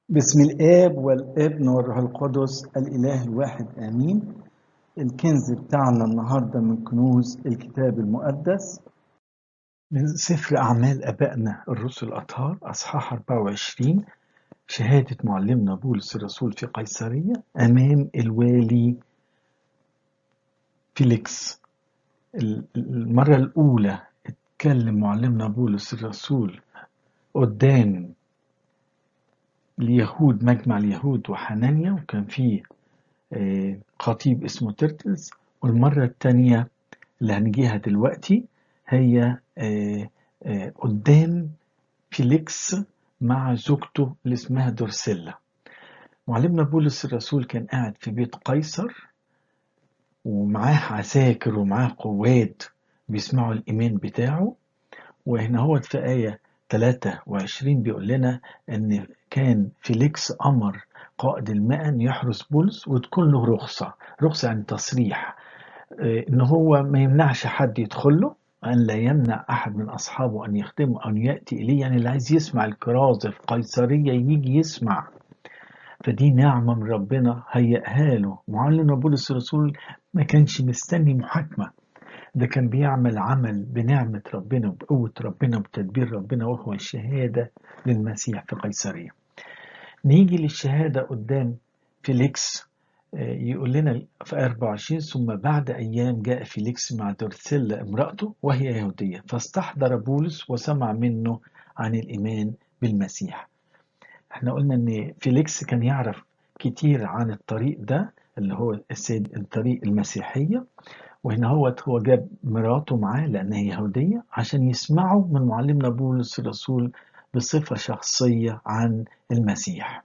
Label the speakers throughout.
Speaker 1: بسم الآب والابن والروح القدس الإله الواحد آمين الكنز بتاعنا النهاردة من كنوز الكتاب المقدس من سفر أعمال أبائنا الرسل الأطهار أصحاح 24 شهادة معلمنا بولس الرسول في قيصرية أمام الوالي فيليكس المرة الأولى اتكلم معلمنا بولس الرسول قدام اليهود مجمع اليهود وحنانيا وكان في خطيب اسمه ترتلز والمرة التانية اللي هنجيها دلوقتي هي قدام فيليكس مع زوجته اللي اسمها دورسيلا معلمنا بولس الرسول كان قاعد في بيت قيصر ومعاه عساكر ومعاه قوات بيسمعوا الإيمان بتاعه وهنا هو في آية 23 بيقول لنا ان كان فيليكس امر قائد المئن يحرس بولس وتكون له رخصه رخصه يعني تصريح ان هو ما يمنعش حد يدخل له ان لا يمنع احد من اصحابه ان يخدمه او ياتي اليه يعني اللي عايز يسمع الكرازه في قيصريه يجي يسمع فدي نعمه من ربنا هيئها له معلم بولس الرسول ما كانش مستني محاكمه ده كان بيعمل عمل بنعمة ربنا وبقوة ربنا وبتدبير ربنا وهو الشهادة للمسيح في قيصرية نيجي للشهادة قدام فيليكس يقول لنا في 24 ثم بعد أيام جاء فيليكس مع دورسيلا امرأته وهي يهودية فاستحضر بولس وسمع منه عن الإيمان بالمسيح احنا قلنا ان فيليكس كان يعرف كتير عن الطريق ده اللي هو السيد الطريق المسيحية وهنا هو هو جاب مراته معاه لأنها يهودية عشان يسمعوا من معلمنا بولس الرسول بصفة شخصية عن المسيح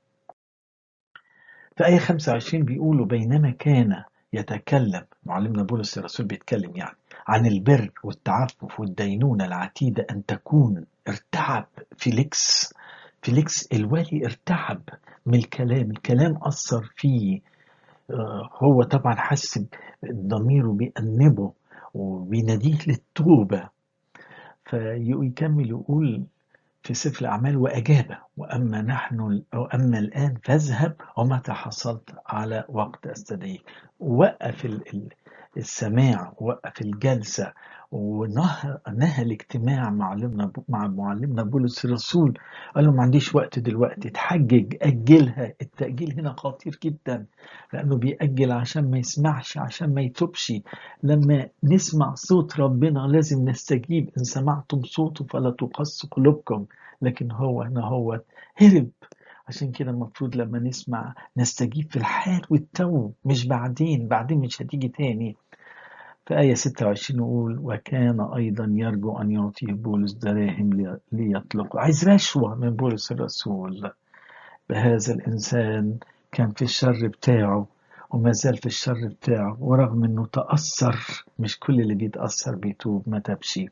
Speaker 1: في آية 25 بيقولوا بينما كان يتكلم معلمنا بولس الرسول بيتكلم يعني عن البر والتعفف والدينونة العتيدة أن تكون ارتعب فيليكس فيليكس الوالي ارتعب من الكلام الكلام أثر فيه هو طبعا حس ضميره بيأنبه وبيناديه للتوبة فيكمل يقول في سفر الأعمال وأجاب وأما نحن وأما الآن فاذهب ومتى حصلت على وقت أستدعيك وقف السماع وقف الجلسة ونهى نهى الاجتماع معلمنا مع معلمنا بولس الرسول قال له ما عنديش وقت دلوقتي تحجج أجلها التأجيل هنا خطير جدا لأنه بيأجل عشان ما يسمعش عشان ما يتوبش لما نسمع صوت ربنا لازم نستجيب إن سمعتم صوته فلا تقص قلوبكم لكن هو هنا هو هرب عشان كده المفروض لما نسمع نستجيب في الحال والتو مش بعدين بعدين مش هتيجي تاني في آية 26 نقول وكان أيضا يرجو أن يعطيه بولس دراهم ليطلق عايز رشوة من بولس الرسول بهذا الإنسان كان في الشر بتاعه وما زال في الشر بتاعه ورغم أنه تأثر مش كل اللي بيتأثر بيتوب ما تبشي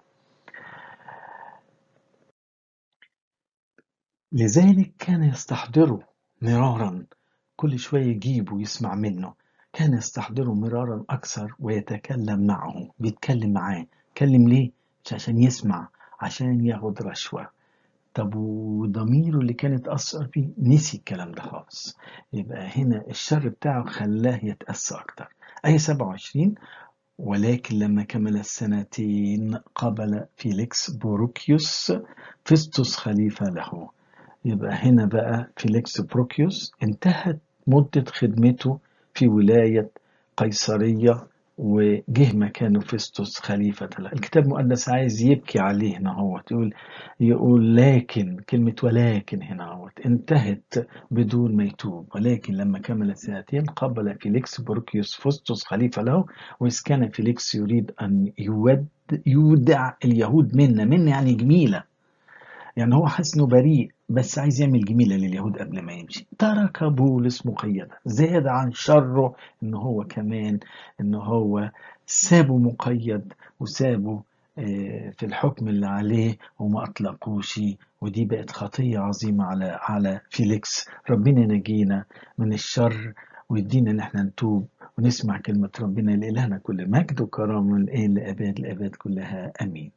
Speaker 1: لذلك كان يستحضره مرارا كل شوية يجيبه ويسمع منه كان يستحضره مرارا أكثر ويتكلم معه بيتكلم معاه كلم ليه؟ عشان يسمع عشان ياخد رشوة طب وضميره اللي كان اتأثر فيه نسي الكلام ده خالص يبقى هنا الشر بتاعه خلاه يتأثر أكتر آية 27 ولكن لما كمل السنتين قبل فيليكس بوروكيوس فيستوس خليفة له يبقى هنا بقى فيليكس بروكيوس انتهت مدة خدمته في ولاية قيصرية وجه مكانه فيستوس خليفة له الكتاب المقدس عايز يبكي عليه هنا هو يقول يقول لكن كلمة ولكن هنا هو انتهت بدون ما يتوب ولكن لما كمل سنتين قبل فيليكس بروكيوس فيستوس خليفة له وإذ كان فيليكس يريد أن يود يودع اليهود منا منا يعني جميلة يعني هو حاسس انه بريء بس عايز يعمل جميلة لليهود قبل ما يمشي ترك بولس مقيدا زاد عن شره ان هو كمان ان هو سابه مقيد وسابه في الحكم اللي عليه وما اطلقوش ودي بقت خطية عظيمة على على فيليكس ربنا ينجينا من الشر ويدينا ان احنا نتوب ونسمع كلمة ربنا لإلهنا كل مجد وكرامة من الآن لأباد الآباد كلها آمين